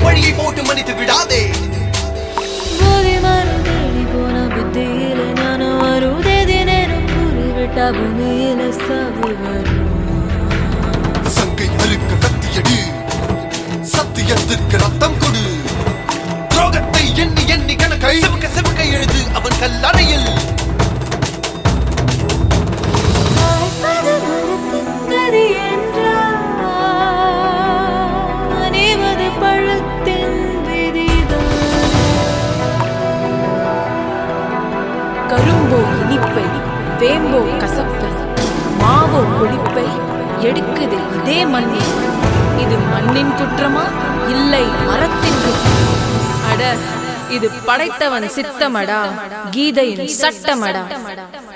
வழியை போட்டு மன்னித்து விடாதே ಗೋಧಿ ಮಾರು ದೇಡಿ ಪೋನ ಬುದ್ಧಿಯಿಲೆ ನಾನು வருதேதினேನು கூறிவிட்ட பூமியில சாவு வரும் சங்கை அறுக்க கத்தியடி சத்தியத்திற்கு ரத்தம் கொடு துரோகத்தை எண்ணி எண்ணி கணக்கை சிவக்க சிவக்க எழுது அவன் கல்லறையில் வாய்ப்பது மரத்தின் கதி என்றால் அணிவது பழத்தின் விதிதான் கரும்போ இனிப்பை வேம்போ கசப்பை மாவோ புளிப்பை எடுக்குது இதே மண்ணே இது மண்ணின் குற்றமா இல்லை மரத்தின் குற்றமா அட இது படைத்தவன் சித்தமடா கீதையின் சட்டமடா